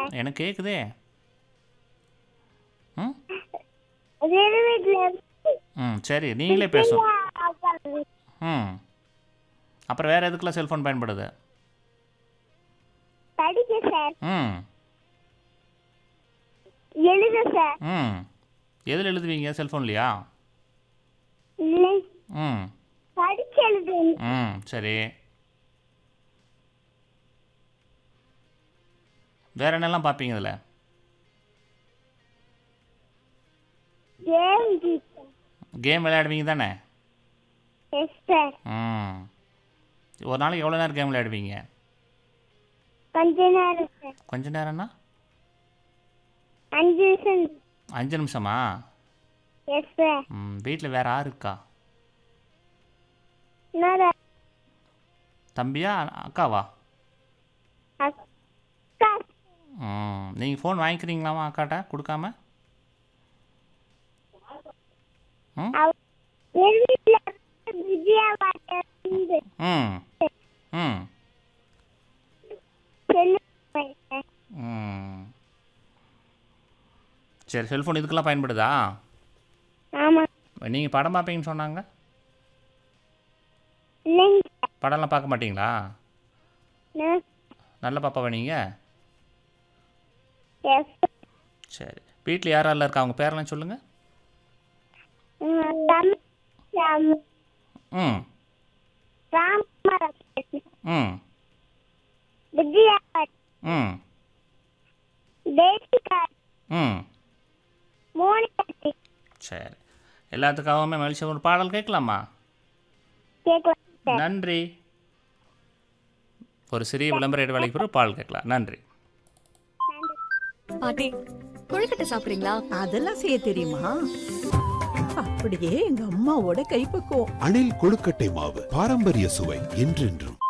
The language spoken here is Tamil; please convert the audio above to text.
சார் எனக்கு கேட்குதே ம் எதிர் வீட்டில் ம் சரி நீங்களே பேசும் ம் அப்புறம் வேறு எதுக்கெல்லாம் செல்ஃபோன் பயன்படுது படிக்க சார் ம் எழுத சார் ம் எதில் எழுதுவீங்க செல்ஃபோன்லையா இல்லை ம் படிச்சு எழுதுவேன் ம் சரி வேற என்னெல்லாம் பார்ப்பீங்க இதில் கேம் டீச்சர் கேம் விளையாடுவீங்க தானே எஸ் சார் ம் ஒரு நாளைக்கு எவ்வளோ நேரம் கேம் விளையாடுவீங்க கொஞ்ச நேரம் சார் கொஞ்ச நேரம்னா அஞ்சு நிமிஷம் அஞ்சு நிமிஷமா எஸ் சார் ம் வீட்டில் வேறு யார் இருக்கா இன்னொரு தம்பியா அக்காவா அக்கா ம் நீங்கள் ஃபோன் வாங்கிக்கிறீங்களாமா அக்காட்ட கொடுக்காம ம் அவ எதிர் வீட்டில் விஜயா வாட்டர் ம் ம் செல்லுவேன் சார் ம் சரி செல்ஃபோன் இதுக்கெல்லாம் பயன்படுதா ஆமாம் நீங்கள் படம் பார்ப்பீங்கன்னு சொன்னாங்க இல்லைங்க சார் படம்லாம் பார்க்க மாட்டீங்களா நான் நல்ல பாப்பாவா நீங்கள் எஸ் சரி வீட்டில் யாரெல்லாம் இருக்கா அவங்க பேரெல்லாம் சொல்லுங்கள் தமிழ் ராம் ம் ராமராஜ் ம் விஜயா ம் தேசிகா ம் மோனிகா சரி எல்லாத்துக்காகவுமே மகிழ்ச்சி ஒரு பாடல் கேட்கலாமா கேட்கலாம் சார் நன்றி ஒரு சிறிய விளம்பர இடைவேளைக்கு பிறகு பாடல் கேட்கலாம் நன்றி பாட்டி கொழுக்கட்டை சாப்பிடுறீங்களா அதெல்லாம் செய்ய தெரியுமா அப்படியே எங்க அம்மாவோட கைப்பக்குவம் அணில் கொழுக்கட்டை மாவு பாரம்பரிய சுவை என்றென்றும்